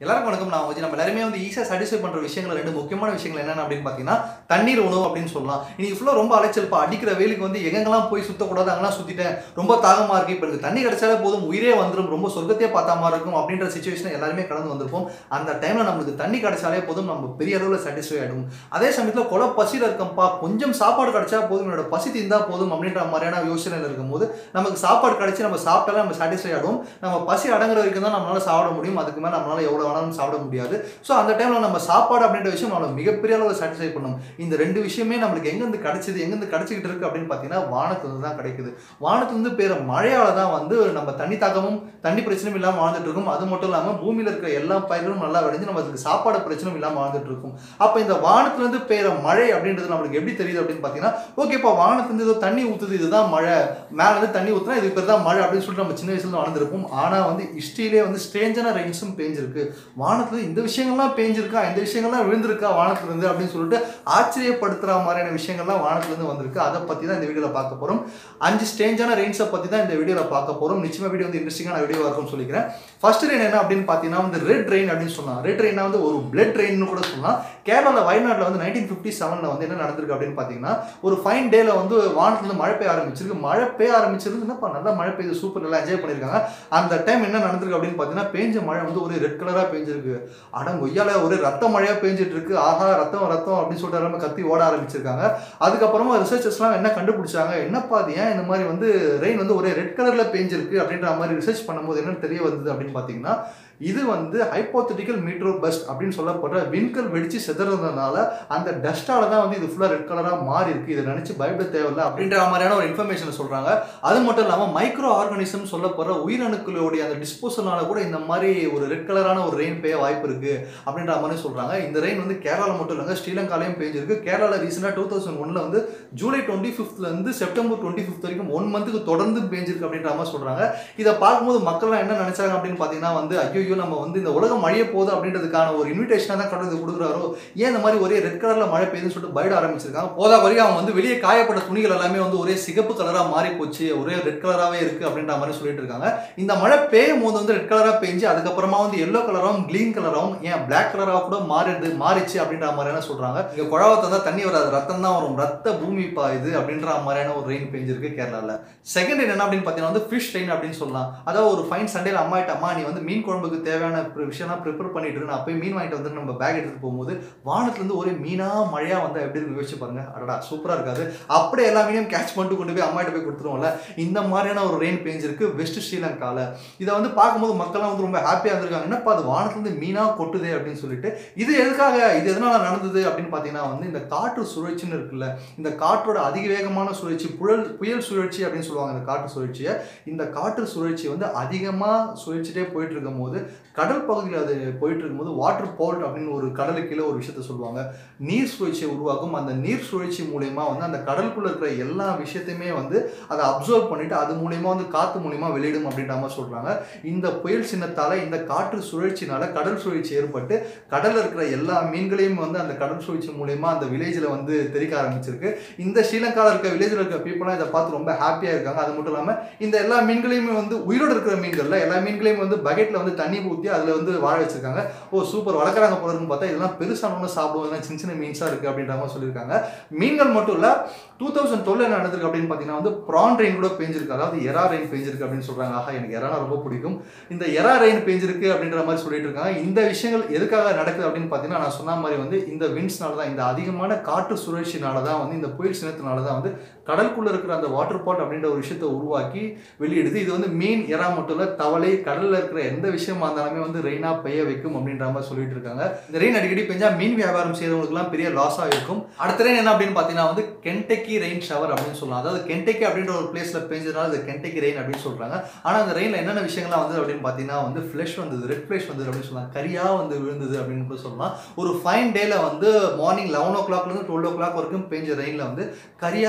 எல்லாருக்கும் வணக்கம் நான் வந்து நம்ம எல்லாருமே வந்து ஈஸியாக சாட்டிஸ்ஃபை பண்ணுற விஷயங்கள் ரெண்டு முக்கியமான விஷயங்கள் என்னென்ன அப்படின்னு பார்த்தீங்கன்னா தண்ணீர் உணவு அப்படின்னு சொல்லலாம் இன்னைக்கு ஃபுல்லாக ரொம்ப அலைச்சல்ப்பா அடிக்கிற வெயிலுக்கு வந்து எங்கெங்கெல்லாம் போய் சுத்தக்கூடாது அங்கெல்லாம் சுற்றிட்டேன் ரொம்ப தாகமாக இருக்கு இப்போ எனக்கு தண்ணி கிடைச்சாலே போதும் உயிரே வந்துடும் ரொம்ப சொர்க்கத்தையே பார்த்தா மாதிரி இருக்கும் அப்படின்ற சுச்சுவேஷன் எல்லாருமே கடந்து வந்திருப்போம் அந்த டைமில் நம்மளுக்கு தண்ணி கிடைச்சாலே போதும் நம்ம பெரிய அளவில் சாட்டிஸ்ஃபை ஆகிடும் அதே சமயத்தில் கொலை பசியில் இருக்கம்பா கொஞ்சம் சாப்பாடு கிடைச்சா போதும் என்னோட பசி தீர்ந்தா போதும் அப்படின்ற மாதிரியான யோசனையில் இருக்கும்போது நமக்கு சாப்பாடு கிடைச்சி நம்ம சாப்பிட்டாலே நம்ம சாட்டிஸ்ஃபை ஆகிடும் நம்ம பசி அடங்குற வரைக்கும் தான் நம்மளால சாப்பிட முடியும் அதுக்கு மேலே நம்மளால எவ்வளோ வேணாலும் சாப்பிட முடியாது ஸோ அந்த டைமில் நம்ம சாப்பாடு அப்படின்ற விஷயம் நம்மளை மிகப்பெரிய அளவில் சாட்டிஸ்ஃபை பண்ணும் இந்த ரெண்டு விஷயமே நம்மளுக்கு எங்கேருந்து கிடைச்சது எங்கேருந்து கிடைச்சிக்கிட்டு இருக்கு அப்படின்னு பார்த்தீங்கன்னா வானத்துலேருந்து தான் கிடைக்குது வானத்துலேருந்து பேர மழையால தான் வந்து நம்ம தண்ணி தாக்கமும் தண்ணி பிரச்சனையும் இல்லாமல் வாழ்ந்துட்டு இருக்கோம் அது மட்டும் இல்லாமல் பூமியில் இருக்கிற எல்லா பயிர்களும் நல்லா விளைஞ்சு நமக்கு சாப்பாடு பிரச்சனையும் இல்லாமல் வாழ்ந்துட்டு இருக்கும் அப்போ இந்த வானத்துலேருந்து பெய்கிற மழை அப்படின்றது நம்மளுக்கு எப்படி தெரியுது அப்படின்னு பார்த்தீங்கன்னா ஓகே இப்போ வானத்துலேருந்து ஏதோ தண்ணி ஊற்றுது இதுதான் மழை மேலே வந்து தண்ணி ஊற்றுனா இது பேர் தான் மழை அப்படின்னு சொல்லிட்டு நம்ம சின்ன வயசுல வளர்ந்துருப்போம் ஆனால் வந்து ஹிஸ்ட்ரியிலே வந்து ஸ்ட்ரேஞ்சான ரெயின்ஸும் பேஞ்சிருக்கு வானத்துல இந்த விஷயங்கள்லாம் பேஞ்சிருக்கா இந்த விஷயங்கள்லாம் விழுந்திருக்கா வானத்துலேருந்து அப்படின்னு சொல்லிட்டு ஆச்சரியப்படுத்துகிற மாதிரியான விஷயங்கள்லாம் வானத்துலேருந்து வந்திருக்கு அதை பற்றி தான் இந்த வீடியோவில் பார்க்க போகிறோம் அஞ்சு ஸ்டேஞ்சான ரெயின்ஸை பற்றி தான் இந்த வீடியோவில் பார்க்க போகிறோம் நிச்சயமாக வீடியோ வந்து இன்ட்ரெஸ்டிங்கான வீடியோவாக இருக்கும்னு சொல்லிக்கிறேன் ஃபர்ஸ்ட் ரெயின் என்ன அப்படின்னு பார்த்தீங்கன்னா வந்து ரெட் ரெயின் அப்படின்னு சொல்லலாம் ரெட் ரெயினா வந்து ஒரு பிளட் ரெயின்னு கூட சொல்லலாம் கேரளாவில் வயநாட்டில் வந்து நைன்டீன் ஃபிஃப்டி செவனில் வந்து என்ன நடந்திருக்கு அப்படின்னு பார்த்தீங்கன்னா ஒரு ஃபைன் டேல வந்து வானத்துலேருந்து மழை பெய்ய ஆரம்பிச்சிருக்கு மழை பெய்ய ஆரம்பிச்சிருந்து என்னப்பா நல்லா மழை பெய்யுது சூப்பர் நல்லா என்ஜாய் பண்ணியிருக்காங்க அந்த டைம் என்ன நடந்திருக்கு அப்படின்னு பார்த்தீங்கன்னா பேஞ்ச மழை வந்து ஒரு ரெட் கலராக பேஞ்சிருக்கு அட கொய்யால ஒரு ரத்த மழையாக பேஞ்சிட்டு இருக்கு ஆஹா ரத்தம் ரத்தம் அப்படின்னு சொல்லிட்டு எல்லாமே கத்தி ஓட ஆரம்பிச்சிருக்காங்க அதுக்கப்புறமா ரிசர்ச்சர்ஸ்லாம் என்ன கண்டுபிடிச்சாங்க என்னப்பா அது ஏன் இந்த மாதிரி வந்து ரெயின் வந்து ஒரே ரெட் கலரில் பேஞ்சிருக்கு அப்படின்ற மாதிரி ரிசர்ச் பண்ணும்போது என்ன தெரிய வந்தது அப்படின்னு பார்த்தீங்கன்னா இது வந்து ஹைப்போத்தட்டிக்கல் மீட்ரோ பஸ்ட் அப்படின்னு சொல்லப்படுற விண்கல் வெடிச்சு செதுறதுனால அந்த டஸ்டால தான் வந்து இது ஃபுல்லாக ரெட் கலராக மாறி இருக்கு இதை நினச்சி பயப்பட தேவையில்லை அப்படின்ற மாதிரியான ஒரு இன்ஃபர்மேஷன் சொல்கிறாங்க அது மட்டும் இல்லாமல் மைக்ரோ ஆர்கானிசம் சொல்லப்படுற உயிரணுக்களுடைய அந்த டிஸ்போசல்னால கூட இந்த மாதிரி ஒரு ரெட் கலரான ஒரு ரெயின் பெய்ய வாய்ப்பு இருக்கு அப்படின்ற மாதிரி சொல்கிறாங்க இந்த ரெயின் வந்து கேரளாவில் மட்டும் இல்லைங்க ஸ்ரீலங்காலையும் பெய்ஞ்சிருக்கு கேரளாவில் ரீசெண்டாக டூ தௌசண்ட் ஒன்ல வந்து ஜூலை டுவெண்ட்டி ஃபிஃப்த்லேருந்து செப்டம்பர் டுவெண்ட்டி ஃபிஃப்த் வரைக்கும் ஒன் மந்த்துக்கு தொடர்ந்து பெஞ்சிருக்கு அப்படின்ற மாதிரி சொல்கிறாங்க இதை பார்க்கும்போது மக்கள்லாம் என்ன நினைச்சாங்க அப்படின்னு பார்த்தீங்கன்னா வந்து ஐயோ நம்ம வந்து இந்த உலகம் மழைய போகுது அப்படின்றதுக்கான ஒரு இன்விடேஷனாக தான் கடவுள் கொடுக்குறாரோ ஏன் இந்த மாதிரி ஒரே ரெட் கலரில் மழை பெய்யுதுன்னு சொல்லிட்டு பயட ஆரம்பிச்சிருக்காங்க போதா வரைக்கும் அவங்க வந்து வெளியே காயப்பட்ட துணிகள் எல்லாமே வந்து ஒரே சிகப்பு கலராக மாறி போச்சு ஒரே ரெட் கலராகவே இருக்குது அப்படின்ற மாதிரி சொல்லிட்டு இருக்காங்க இந்த மழை பெய்யும் போது வந்து ரெட் கலராக பெஞ்சு அதுக்கப்புறமா வந்து எல்லோ கலராகவும் க்ளீன் கலராகவும் ஏன் பிளாக் கலராக கூட மாறிடுது மாறிச்சு அப்படின்ற மாதிரியான சொல்கிறாங்க இங்கே குழாவத்தை தான் தண்ணி வராது ரத்தம் தான் வரும் ரத்த பூமி பா இது அப்படின்ற மாதிரியான ஒரு ரெயின் பெஞ்சிருக்கு கேரளாவில் செகண்ட் ரெயின் என்ன அப்படின்னு பார்த்தீங்கன்னா வந்து ஃபிஷ் ரெயின் அப்படின்னு சொல்லலாம் அதாவது ஒரு ஃபைன் சண்டேல அம்மா கிட்ட அம்மா நீ வந்து மீன் குழம்புக்கு தேவையான விஷயம்லாம் ப்ரிப்பேர் பண்ணிட்டு இருக்கு நான் போய் மீன் வாங்கிட்டு வந்து நம்ம பேக் எடுத்துட்டு போகும்போது வானத்துலேருந்து ஒரே மீனா மழையா வந்து எப்படி இருக்கு யோசிச்சு பாருங்க அடடா சூப்பராக இருக்காது அப்படியே எல்லா மீனையும் கேட்ச் பண்ணிட்டு கொண்டு போய் அம்மா கிட்ட போய் கொடுத்துருவோம்ல இந்த மாதிரியான ஒரு ரெயின் பெஞ்சிருக்கு வெஸ்ட் ஸ்ரீலங்காவில் இதை வந்து பார்க்கும்போது மக்கள்லாம் வந்து ரொம்ப ஹாப்பியாக இருந்திருக்காங்க என்னப்பா அது வானத்துலேருந்து மீனா கொட்டுதே அப்படின்னு சொல்லிட்டு இது எதுக்காக இது எதனால நடந்தது அப்படின்னு பார்த்தீங்கன்னா வந்து இந்த காற்று சுழற்சின்னு இருக்குல்ல இந்த காற்றோட அதிக வேகமான சுழற்சி புயல் புயல் சுழற்சி அப்படின்னு சொல்லுவாங்க இந்த காற்று சுழற்சியை இந்த காற்று சுழற்சி வந்து அதிகமாக சுழற்சிட்டே போயிட்டு இருக்கும் போது கடல் பகுதியில் அது போயிட்டு இருக்கும்போது வாட்டர் போல்ட் அப்படின்னு ஒரு கடலுக்கு கீழே ஒரு விஷயத்த சொல்லுவாங்க நீர் சுழற்சியை உருவாக்கும் அந்த நீர் சுழற்சி மூலயமா வந்து அந்த கடலுக்குள்ள இருக்கிற எல்லா விஷயத்தையுமே வந்து அதை அப்சர்வ் பண்ணிட்டு அது மூலயமா வந்து காற்று மூலயமா வெளியிடும் அப்படின்ற மாதிரி சொல்றாங்க இந்த புயல் சின்னத்தால இந்த காற்று சுழற்சினால கடல் சுழற்சி ஏற்பட்டு கடல்ல இருக்கிற எல்லா மீன்களையும் வந்து அந்த கடல் சுழற்சி மூலயமா அந்த வில்லேஜில் வந்து தெரிக்க ஆரம்பிச்சிருக்கு இந்த ஸ்ரீலங்காவில் இருக்க வில்லேஜில் இருக்க பீப்புளாக இதை பார்த்து ரொம்ப ஹாப்பியாக இருக்காங்க அது மட்டும் இல்லாமல் இந்த எல்லா மீன்களையுமே வந்து உயிரோடு இருக்கிற மீன்கள்ல எல்லா மீன்களையும் வந்து பக்கெட்டில் வந்து தண்ணி ஊற்றி அதில் வந்து வாழ வச்சிருக்காங்க ஓ சூப்பர் வளர்க்குறாங்க போல இருக்குன்னு பார்த்தா இதெல்லாம் பெருசானவங்க சாப்பிடுவோம் சின்ன சின்ன மீன்ஸாக இருக்குது அப்படின்ற மாதிரி சொல்லியிருக்காங்க மீன்கள் மட்டும் இல்லை டூ தௌசண்ட் டுவெல் என்ன நடந்திருக்கு அப்படின்னு பார்த்தீங்கன்னா வந்து ப்ரான் ரெயின் கூட பெஞ்சிருக்கு அதாவது எரா ரெயின் பெஞ்சிருக்கு அப்படின்னு சொல்கிறாங்க ஆஹா எனக்கு எறானா ரொம்ப பிடிக்கும் இந்த எரா ரெயின் பெஞ்சிருக்கு அப்படின்ற மாதிரி சொல்லிட்டு இருக்காங்க இந்த விஷயங்கள் எதுக்காக நடக்குது அப்படின்னு பார்த்தீங்கன்னா நான் சொன்ன மாதிரி வந்து இந்த விண்ட்ஸ்னால தான் இந்த அதிகமான காற்று சுழற்சினால தான் வந்து இந்த புயல் சின்னத்தினால தான் வந்து கடலுக்குள்ள இருக்கிற அந்த வாட்டர் பாட் அப்படின்ற ஒரு விஷயத்தை உருவாக்கி வெளியிடுது இது வந்து மீன் எறா மட்டும் இல்லை தவளை கடல்ல இருக்கிற எந்த விஷயமா இருந்தாலுமே வந்து ரெயினா பெய்ய வைக்கும் அப்படின்ற மாதிரி சொல்லிட்டு இருக்காங்க இந்த ரெயின் அடிக்கடி பெஞ்சா மீன் வியாபாரம் செய்யறவங்களுக்குலாம் பெரிய லாஸா இருக்கும் அடுத்த ரெயின் என்ன அப்படின்னு பார்த்தீங்கன்னா வந்து கென்டக்கி ரெயின் ஷவர் அப்படின்னு சொல்லலாம் அதாவது கென்டக்கி அப்படின்ற ஒரு பிளேஸ்ல பெஞ்சதுனால இது கென்டக்கி ரெயின் அப்படின்னு சொல்றாங்க ஆனா அந்த ரெயின்ல என்னென்ன விஷயங்கள்லாம் வந்து அப்படின்னு பார்த்தீங்கன்னா வந்து ஃப்ளஷ் வந்தது ரெட் ஃப்ளஷ் வந்தது அப்படின்னு சொல்லலாம் கரியா வந்து விழுந்தது அப்படின்னு கூட சொல்லலாம் ஒரு ஃபைன் டேல வந்து மார்னிங் லெவன் ஓ கிளாக்லேருந்து டுவெல் ஓ கிளாக் வரைக்கும் பெஞ்ச ரெயினில் வந்து கரியா வந்து கொட்டி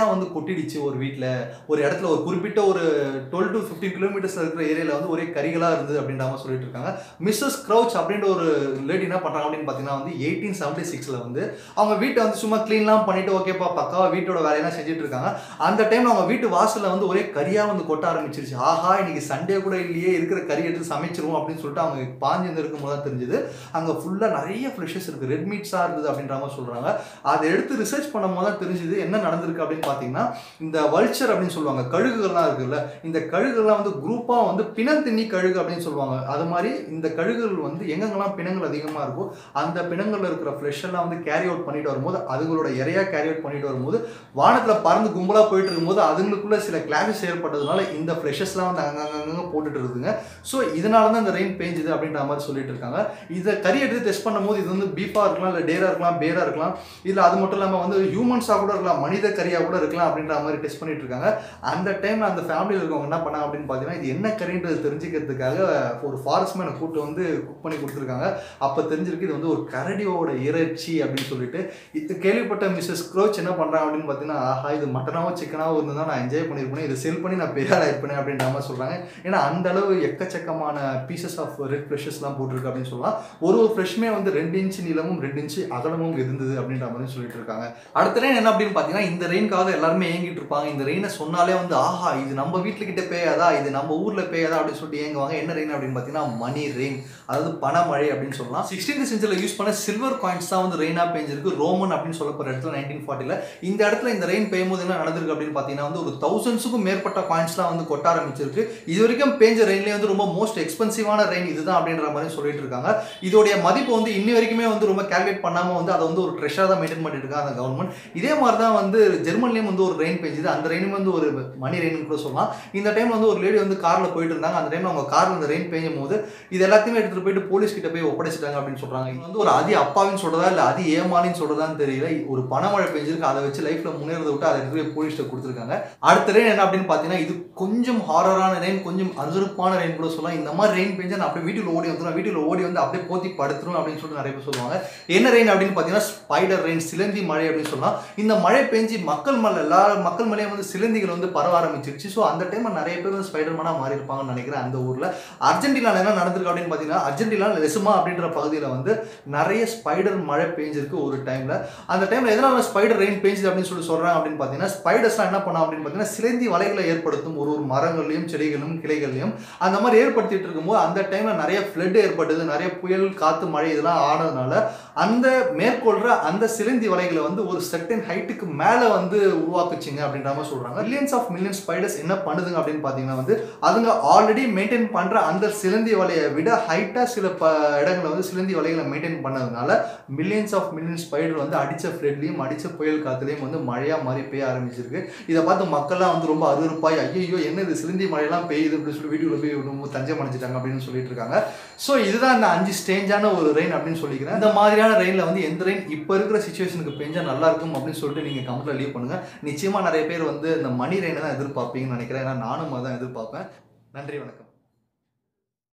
கொட்டிடுச்சு ஒரு வீட்டில் ஒரு இடத்துல ஒரு குறிப்பிட்ட ஒரு டுவெல் டு ஃபிஃப்டீன் கிலோமீட்டர்ஸில் இருக்கிற ஏரியாவில் வந்து ஒரே கரிகளாக இருந்தது அப்படின்ற மாதிரி சொல்லிட்டு இருக்காங்க மிஸ்ஸஸ் க்ரௌச் அப்படின்ற ஒரு லேடி என்ன பண்ணுறாங்க அப்படின்னு பார்த்தீங்கன்னா வந்து எயிட்டீன் செவன்ட்டி சிக்ஸில் வந்து அவங்க வீட்டை வந்து சும்மா க்ளீன்லாம் பண்ணிட்டு ஓகேப்பா பக்காவா வீட்டோட வேலையெல்லாம் செஞ்சுட்டு இருக்காங்க அந்த டைம் அவங்க வீட்டு வாசலில் வந்து ஒரே கறியாக வந்து கொட்ட ஆரம்பிச்சிருச்சு ஆஹா இன்னைக்கு சண்டே கூட இல்லையே இருக்கிற கறி எடுத்து சமைச்சிருவோம் அப்படின்னு சொல்லிட்டு அவங்க பாஞ்சு இருக்கும் போது தான் தெரிஞ்சுது அங்கே ஃபுல்லாக நிறைய ஃப்ளஷஸ் இருக்குது ரெட் மீட்ஸாக இருந்தது அப்படின்ற மாதிரி சொல்கிறாங்க அதை எடுத்து ரிசர்ச் பண்ணும் போது தான் தெரிஞ்சுது என்ன நடந்திருக்கு அப்படின்னு பார்த்தீங்கன்னா இந்த வல்ச்சர் அப்படின்னு சொல்லுவாங்க கழுகுகள்லாம் இருக்குல்ல இந்த கழுகுகள்லாம் வந்து குரூப்பாக வந்து பிணந்தின்னி கழுகு அப்படின்னு சொல்லுவாங்க அது மாதிரி இந்த கழுகுகள் வந்து எங்கெங்கெல்லாம் பிணங்கள் அதிகமாக இருக்கோ அந்த பிணங்கள்ல இருக்கிற ஃப்ளஷ் எல்லாம் வந்து கேரி அவுட் பண்ணிட்டு வரும்போது அதுங்களோட இறையா கேரி அவுட் பண்ணிட்டு வரும்போது வானத்தில் பறந்து கும்பலாக போயிட்டு இருக்கும்போது அதுங்களுக்குள்ள சில கிளாஷஸ் ஏற்பட்டதுனால இந்த ஃப்ளஷஸ்லாம் வந்து அங்கங்க போட்டுட்டு இருக்குதுங்க ஸோ இதனால தான் இந்த ரெயின் பேஞ்சுது அப்படின்ற மாதிரி சொல்லிட்டு இருக்காங்க இதை கறி எடுத்து டெஸ்ட் பண்ணும்போது இது வந்து பீஃபாக இருக்கலாம் இல்லை டேரா இருக்கலாம் பேரா இருக்கலாம் இல்லை அது மட்டும் இல்லாமல் வந்து ஹியூமன்ஸாக கூட இருக்கலாம் மனித கறியாக கூட இருக்கலாம் அப்படின்ற மாதிரி டெஸ்ட் பண்ணிட்டு இருக்காங்க அந்த டைமில் அந்த ஃபேமிலியில் இருக்கவங்க என்ன பண்ணாங்க அப்படின்னு பார்த்தீங்கன்னா இது என்ன கறின்றது தெரிஞ்சுக்கிறதுக்காக ஒரு ஃபாரஸ்ட் மேனை கூட்டு வந்து குக் பண்ணி கொடுத்துருக்காங்க அப்போ தெரிஞ்சிருக்கு இது வந்து ஒரு கரடியோட இறைச்சி அப்படின்னு சொல்லிட்டு இது கேள்விப்பட்ட மிஸ்ஸஸ் க்ரோச் என்ன பண்ணுறாங்க அப்படின்னு பார்த்தீங்கன்னா ஆஹா இது மட்டனாவோ சிக்கனாவோ இருந்தால் நான் என்ஜாய் பண்ணியிருப்பேன் இதை செல் பண்ணி நான் பெரிய ஆள் ஆயிருப்பேன் அப்படின்ற மாதிரி சொல்கிறாங்க ஏன்னா அந்த அளவு எக்கச்சக்கமான பீசஸ் ஆஃப் ரெட் ஃப்ரெஷஸ்லாம் போட்டிருக்கு அப்படின்னு சொல்லலாம் ஒரு ஒரு ஃப்ரெஷ்மே வந்து ரெண்டு இன்ச்சு நீளமும் ரெண்டு இன்ச்சு அகலமும் இருந்தது அப்படின்ற மாதிரி சொல்லிட்டு இருக்காங்க அடுத்த ரெயின் என்ன அப்படின்னு பார்த்தீங்கன்னா இந்த ரெயின்காக எல்லாருமே ஏங்கிட்டு இருப்பாங்க இந்த ரெயினை சொன்னாலே வந்து ஆஹா இது நம்ம வீட்டுக்கிட்ட பேயாதா இது நம்ம ஊரில் பேயாதா அப்படின்னு சொல்லிட்டு ஏங்குவாங்க என்ன ரெயின் அப்படின்னு பார்த்தீங்கன்னா மணி ரெயின் அதாவது பணமழை அப்படின்னு சொல்லலாம் சிக்ஸ்டீன் செஞ்சுரியில் யூஸ் பண்ண சில்வர் காயின்ஸ் தான் வந்து ரெயினாக பெஞ்சிருக்கு ரோமன் அப்படின்னு சொல்லப்படுற இடத்துல நைன்டீன் ஃபார்ட்டியில் இந்த இடத்துல இந்த ரெயின் பெய்யும் போது என்ன நடந்திருக்கு அப்படின்னு பார்த்தீங்கன்னா வந்து ஒரு தௌசண்ட்ஸுக்கும் மேற்பட்ட காயின்ஸ்லாம் வந்து கொட்ட ஆரம்பிச்சிருக்கு இது வரைக்கும் பேஞ்ச ரெயின்லேயே வந்து ரொம்ப மோஸ்ட் எக்ஸ்பென்சிவான ரெயின் இதுதான் அப்படின்ற மாதிரி சொல்லிட்டு இருக்காங்க இதோடைய மதிப்பு வந்து இன்னி வரைக்குமே வந்து ரொம்ப கால்குலேட் பண்ணாமல் வந்து அதை வந்து ஒரு ட்ரெஷராக தான் மெயின்டைன் பண்ணிட்டு இருக்காங்க அந்த கவர்மெண்ட் இதே மாதிரி தான் வந்து ஜெர்மன்லேயும் வந்து ஒரு ரெயின் பெஞ்சுது அந்த ரெயினும் வந்து ஒரு மணி ரெயின் கூட சொல்லலாம் இந்த டைம் வந்து ஒரு லேடி வந்து காரில் போயிட்டு இருந்தாங்க அந்த டைம் அவங்க காரில் அந்த ரெயின் பெய்யும் போது இது எல்லாத்தையுமே எடுத்துகிட்டு போயிட்டு போலீஸ் கிட்ட போய் ஒப்படைச்சிட்டாங்க அப்படின்னு சொல்கிறாங்க இது வந்து ஒரு அதி அப்பாவின்னு சொல்கிறதா இல்லை அதி ஏமாலின்னு சொல்கிறதான்னு தெரியல ஒரு பணமழை பெஞ்சிருக்கு அதை வச்சு லைஃப்பில் முன்னேறதை விட்டு அதை எடுத்து போய் போலீஸ்கிட்ட கொடுத்துருக்காங்க அடுத்த ரெயின் என்ன அப்படின்னு பார்த்தீங்கன்னா இது கொஞ்சம் ஹாரரான ரெயின் கொஞ்சம் அருவருப்பான ரெயின் கூட சொல்லலாம் இந்த மாதிரி ரெயின் பெஞ்சா நான் அப்படியே வீட்டுல ஓடி வந்துடும் வீட்டுல ஓடி வந்து அப்படியே போத்தி படுத்துரும் அப்படின்னு சொல்லிட்டு நிறைய பேர் சொல்லுவாங்க என்ன ரெயின் அப்படின்னு பார்த்தீங்கன்னா ஸ்பைடர் ரெயின் சிலந்தி மழை அப்படின்னு சொல்லலாம் இந்த மழை பெஞ்சு மக்கள் மேல எல்லா மக்கள் மேலேயும் வந்து சிலந்திகள் வந்து பரவ ஆரம்பிச்சிருச்சு ஸோ அந்த டைம்ல நிறைய பேர் வந்து ஸ்பைடர் மேனாக மாறி இருப்பாங்கன்னு நினைக்கிறேன் அந்த ஊர்ல அர்ஜென்டினால என்ன நடந்திருக்கு அப்படின்னு பார்த்தீங்கன்னா அர்ஜென்டினா லெசுமா அப்படின்ற பகுதியில் வந்து நிறைய ஸ்பைடர் மழை பெஞ்சிருக்கு ஒரு டைம்ல அந்த டைம்ல எதனால ஸ்பைடர் ரெயின் பெஞ்சுது அப்படின்னு சொல்லி சொல்றாங்க அப்படின்னு பார்த்தீங்கன்னா ஸ்பைடர்ஸ்லாம் என்ன பண்ணா அப்படின்னு பார்த்தீங்கன்னா சிலந்தி வலைகளை ஏற்படுத்தும் ஒரு ஒரு மரங்கள்லையும் செடிகளும் கிளைகள்லையும் அந்த மாதிரி ஏற்படுத்திட்டு இருக்கும்போது அந்த டைம்ல நிறைய ஃப்ளட் ஏற்பட்டது நிறைய புயல் காத்து மழை இதெல்லாம் ஆனதுனால அந்த மேற்கொள்ற அந்த சிலந்தி வலைகளை வந்து ஒரு செட்டன் ஹைட்டுக்கு மேலே வந்து உருவாக்குச்சிங்க அப்படின்ற மாதிரி சொல்றாங்க மில்லியன்ஸ் ஆஃப் மில்லியன் ஸ்பைடர்ஸ் என்ன பண்ணுதுங்க அப்படின்னு பார்த்தீங்கன்னா வந்து அதுங்க ஆல்ரெடி மெயின்டைன் பண்ற அந்த சிலந்தி வலையை விட ஹைட்டா சில ப இடங்களை வந்து சிலந்தி வலைகளை மெயின்டைன் பண்ணதுனால மில்லியன்ஸ் ஆஃப் மில்லியன் ஸ்பைடர் வந்து அடிச்ச ஃப்ளட்லையும் அடிச்ச புயல் காத்துலையும் வந்து மழையா மாதிரி பெய்ய ஆரம்பிச்சிருக்கு இதை பார்த்து மக்கள்லாம் வந்து ரொம்ப அருவருப்பாய் ஐயோ என்ன இது சிலந்தி மழையெல்லாம் பெய்யுது அப்படின்னு சொல்லி வீடியோவில் போய் ரொம்ப தஞ்சம் அடைஞ்சிட்டாங்க அப்படின்னு சொல்லிட்டு இருக்காங்க ஸோ இதுதான் இந்த அஞ்சு ஸ்டேஞ்சான ஒரு ரெயின் அப்படின்னு சொல்லிக்கிறேன் இந்த மாதிரியான ரெயினில் வந்து எந்த ரெயின் இப்போ இருக்கிற சுச்சுவேஷனுக்கு பெஞ்சா நல்லா இருக்கும் அப்படின்னு சொல்லிட்டு நீங்கள் கமெண்ட்ல லீவ் பண்ணுங்க நிச்சயமா நிறைய பேர் வந்து இந்த மணி ரெயினை தான் எதிர்பார்ப்பீங்கன்னு நினைக்கிறேன் ஏன்னா நானும் அதான் எதிர்பார்ப்பேன் நன்றி வணக்கம்